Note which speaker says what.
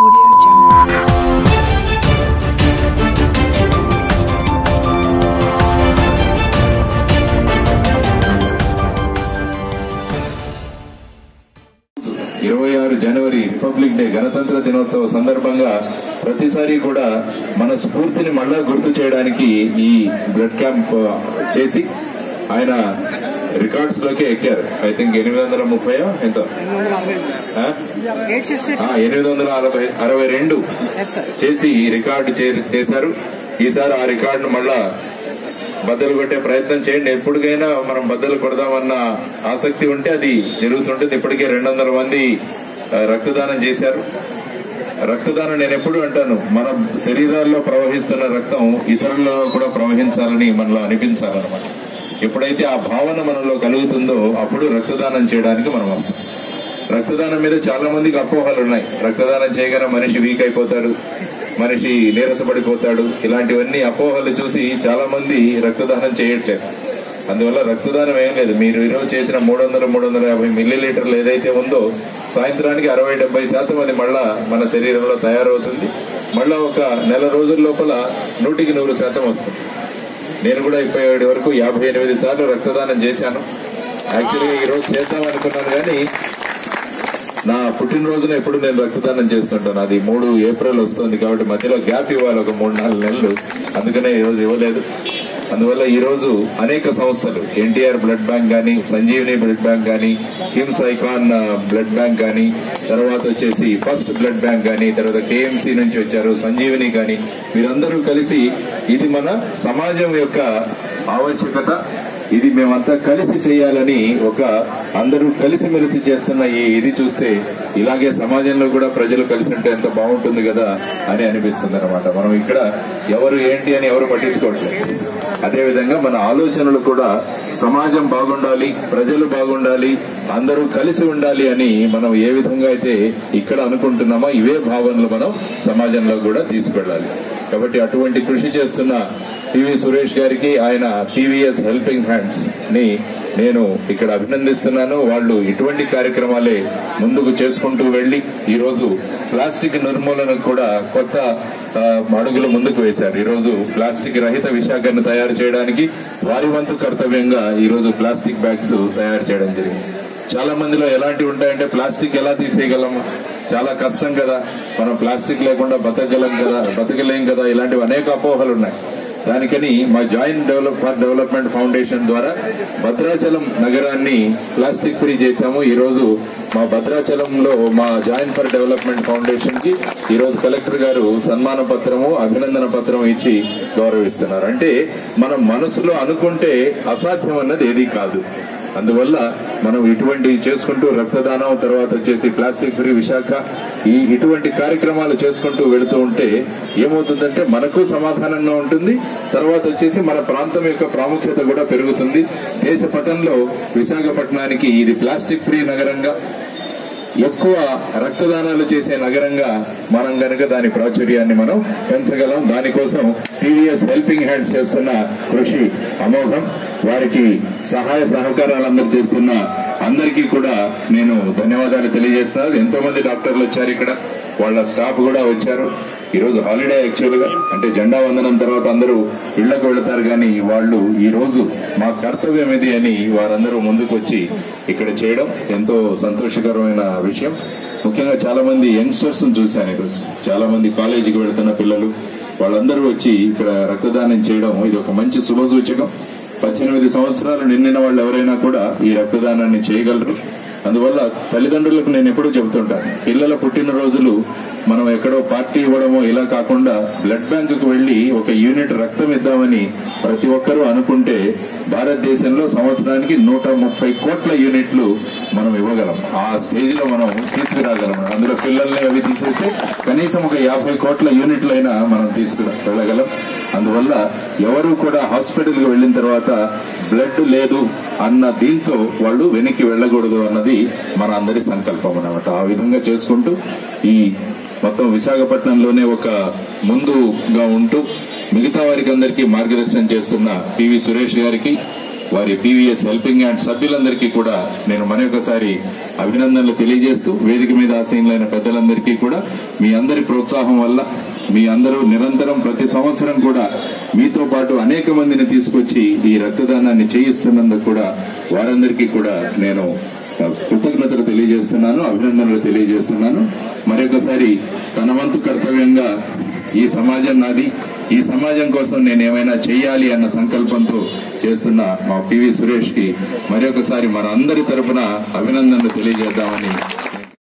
Speaker 1: Audio Jungle.
Speaker 2: ఇరవై ఆరు జనవరి republic day గణతంత్ర దినోత్సవ సందర్భంగా ప్రతిసారి కూడా మన స్ఫూర్తిని మళ్ళా గుర్తు చేయడానికి ఈ బ్లడ్ క్యాంప్ చేసి ఆయన రికార్డ్స్ లోకి ఎక్కారు ఐ థింక్ ఎనిమిది వందల ముప్పై ఎంత ఆ? ఆ, ఎనిమిది వందల అరవై అరవై రెండు చేసి ఈ రికార్డు చే- చేశారు ఈసారి ఆ రికార్డును మళ్ళా బద్దలు కొట్టే ప్రయత్నం చేయండి ఎప్పటికైనా మనం బద్దలు కొడదామన్న ఆసక్తి ఉంటే అది జరుగుతుంటుంది ఇప్పటికే రెండు వందల మంది ఆ, రక్తదానం చేశారు రక్తదానం నేను ఎప్పుడు అంటాను మన శరీరాల్లో ప్రవహిస్తున్న రక్తం ఇతరులలో కూడా ప్రవహించాలని మనలో అనిపించాలన్నమాట ఎప్పుడైతే ఆ భావన మనలో కలుగుతుందో అప్పుడు రక్తదానం చేయడానికి మనం వస్తాం రక్తదానం మీద చాలా మందికి అపోహలు ఉన్నాయి రక్తదానం చేయగానే మనిషి వీక్ అయిపోతాడు మనిషి నీరసపడిపోతాడు ఇలాంటివన్నీ అపోహలు చూసి చాలా మంది రక్తదానం చేయట్లేదు అందువల్ల రక్తదానం ఏం లేదు మీరు ఈరోజు చేసిన మూడు వందల మూడు వందల యాభై మిల్లీ లీటర్లు ఏదైతే ఉందో సాయంత్రానికి అరవై డెబ్బై శాతం అది మళ్ళా మన శరీరంలో తయారవుతుంది మళ్ళా ఒక నెల రోజుల లోపల నూటికి నూరు శాతం వస్తుంది నేను కూడా ఇప్పటి వరకు యాభై ఎనిమిది సార్లు రక్తదానం చేశాను యాక్చువల్గా ఈ రోజు చేద్దాం అనుకున్నాను కానీ నా పుట్టినరోజున ఎప్పుడు నేను రక్తదానం చేస్తుంటాను అది మూడు ఏప్రిల్ వస్తుంది కాబట్టి మధ్యలో గ్యాప్ ఇవ్వాలి ఒక మూడు నాలుగు నెలలు అందుకనే ఈ రోజు ఇవ్వలేదు అందువల్ల ఈ రోజు అనేక సంస్థలు ఎన్టీఆర్ బ్లడ్ బ్యాంక్ గాని సంజీవిని బ్లడ్ బ్యాంక్ గాని కిమ్స్ ఐకాన్ ఆ, బ్లడ్ బ్యాంక్ గాని తర్వాత వచ్చేసి ఫస్ట్ బ్లడ్ బ్యాంక్ గాని తర్వాత కేఎంసీ నుంచి వచ్చారు సంజీవిని గాని వీరందరూ కలిసి ఇది మన సమాజం యొక్క ఆవశ్యకత ఇది మేమంతా కలిసి చేయాలని ఒక అందరూ కలిసిమెలిసి చేస్తున్న ఈ ఇది చూస్తే ఇలాగే సమాజంలో కూడా ప్రజలు కలిసి ఉంటే ఎంత బాగుంటుంది కదా అని అనిపిస్తుంది అనమాట మనం ఇక్కడ ఎవరు ఏంటి అని ఎవరు పట్టించుకోవట్లేదు అదేవిధంగా మన ఆలోచనలు కూడా సమాజం బాగుండాలి ప్రజలు బాగుండాలి అందరూ కలిసి ఉండాలి అని మనం ఏ విధంగా అయితే ఇక్కడ అనుకుంటున్నామో ఇవే భావనలు మనం సమాజంలో కూడా తీసుకెళ్ళాలి కాబట్టి అటువంటి కృషి చేస్తున్న టివి సురేష్ గారికి ఆయన టీవీఎస్ హెల్పింగ్ హ్యాండ్స్ ని నేను ఇక్కడ అభినందిస్తున్నాను వాళ్ళు ఇటువంటి కార్యక్రమాలే ముందుకు చేసుకుంటూ వెళ్లి ఈ రోజు ప్లాస్టిక్ నిర్మూలనకు కూడా కొత్త ఆ, అడుగులు ముందుకు వేశారు ఈ రోజు ప్లాస్టిక్ రహిత విశాఖను తయారు చేయడానికి వారి వంతు కర్తవ్యంగా ఈ రోజు ప్లాస్టిక్ బ్యాగ్స్ తయారు చేయడం జరిగింది చాలా మందిలో ఎలాంటివి ఉంటాయంటే ప్లాస్టిక్ ఎలా తీసేయగలం చాలా కష్టం కదా మనం ప్లాస్టిక్ లేకుండా బతకగలం కదా బతకలేం కదా ఇలాంటివి అనేక అపోహలు ఉన్నాయి దానికని మా joint develop for development foundation ద్వారా భద్రాచలం నగరాన్ని ప్లాస్టిక్ ఫ్రీ చేశాము ఈ రోజు మా భద్రాచలంలో మా జాయింట్ ఫర్ డెవలప్మెంట్ ఫౌండేషన్ కి ఈ రోజు కలెక్టర్ గారు సన్మాన పత్రము అభినందన పత్రం ఇచ్చి గౌరవిస్తున్నారు అంటే మనం మనసులో అనుకుంటే అసాధ్యం అన్నది ఏదీ కాదు అందువల్ల మనం ఇటువంటివి చేసుకుంటూ రక్తదానం తర్వాత వచ్చేసి ప్లాస్టిక్ ఫ్రీ విశాఖ ఈ ఇటువంటి కార్యక్రమాలు చేసుకుంటూ వెళుతూ ఉంటే ఏమవుతుందంటే మనకు సమాధానంగా ఉంటుంది తర్వాత వచ్చేసి మన ప్రాంతం యొక్క ప్రాముఖ్యత కూడా పెరుగుతుంది దేశ పటంలో విశాఖపట్నానికి ఇది ప్లాస్టిక్ ఫ్రీ నగరంగా ఎక్కువ రక్తదానాలు చేసే నగరంగా మనం గనక దాని ప్రాచుర్యాన్ని మనం పెంచగలం దానికోసం టీవీఎస్ హెల్పింగ్ హ్యాండ్స్ చేస్తున్న కృషి అమోఘం వారికి సహాయ సహకారాలు అందజేస్తున్న అందరికీ కూడా నేను ధన్యవాదాలు తెలియజేస్తున్నాను ఎంతో మంది డాక్టర్లు వచ్చారు ఇక్కడ వాళ్ళ స్టాఫ్ కూడా వచ్చారు ఈ రోజు హాలిడే యాక్చువల్ గా అంటే జెండా వందనం తర్వాత అందరూ ఇళ్లకు వెళతారు కానీ వాళ్ళు ఈ రోజు మా కర్తవ్యం ఇది అని వారందరూ ముందుకు వచ్చి ఇక్కడ చేయడం ఎంతో సంతోషకరమైన విషయం ముఖ్యంగా చాలా మంది యంగ్స్టర్స్ చూశాను ఈరోజు చాలా మంది కాలేజీకి వెళుతున్న పిల్లలు వాళ్ళందరూ వచ్చి ఇక్కడ రక్తదానం చేయడం ఇది ఒక మంచి శుభ సూచకం పద్దెనిమిది సంవత్సరాలు నిండిన వాళ్ళు ఎవరైనా కూడా ఈ రక్తదానాన్ని చేయగలరు అందువల్ల తల్లిదండ్రులకు నేను ఎప్పుడూ చెబుతుంటాను పిల్లల పుట్టినరోజులు మనం ఎక్కడో పార్టీ ఇవ్వడమో ఇలా కాకుండా బ్లడ్ బ్యాంకుకు వెళ్లి ఒక యూనిట్ రక్తం ఇద్దామని ప్రతి ఒక్కరూ అనుకుంటే భారతదేశంలో సంవత్సరానికి నూట ముప్పై కోట్ల యూనిట్లు మనం ఇవ్వగలం ఆ స్టేజ్ లో మనం తీసుకురాగలం అందులో పిల్లల్ని అవి తీసేస్తే కనీసం ఒక యాభై కోట్ల యూనిట్లైనా మనం తీసుకు వెళ్ళగలం అందువల్ల ఎవరు కూడా హాస్పిటల్ కి వెళ్లిన తర్వాత బ్లడ్ లేదు అన్న దీంతో వాళ్ళు వెనక్కి వెళ్ళకూడదు అన్నది మన అందరి సంకల్పం అన్నమాట ఆ విధంగా చేసుకుంటూ ఈ మొత్తం విశాఖపట్నంలోనే ఒక ముందుగా ఉంటూ మిగతా వారికి అందరికీ మార్గదర్శనం చేస్తున్న పివి సురేష్ గారికి వారి పీవీఎస్ హెల్పింగ్ హ్యాండ్ సభ్యులందరికీ కూడా నేను మరొకసారి అభినందనలు తెలియజేస్తూ వేదిక మీద ఆసీనులైన పెద్దలందరికీ కూడా మీ అందరి ప్రోత్సాహం వల్ల మీ అందరూ నిరంతరం ప్రతి సంవత్సరం కూడా మీతో పాటు అనేక మందిని తీసుకొచ్చి ఈ రక్తదానాన్ని చేయిస్తున్నందుకు కూడా వారందరికీ కూడా నేను కృతజ్ఞతలు తెలియజేస్తున్నాను అభినందనలు తెలియజేస్తున్నాను మరొకసారి తన వంతు కర్తవ్యంగా ఈ సమాజం నాది ఈ సమాజం కోసం నేను ఏమైనా చేయాలి అన్న సంకల్పంతో చేస్తున్న మా పివి సురేష్ కి మరొకసారి మన అందరి తరపున అభినందనలు తెలియజేద్దామని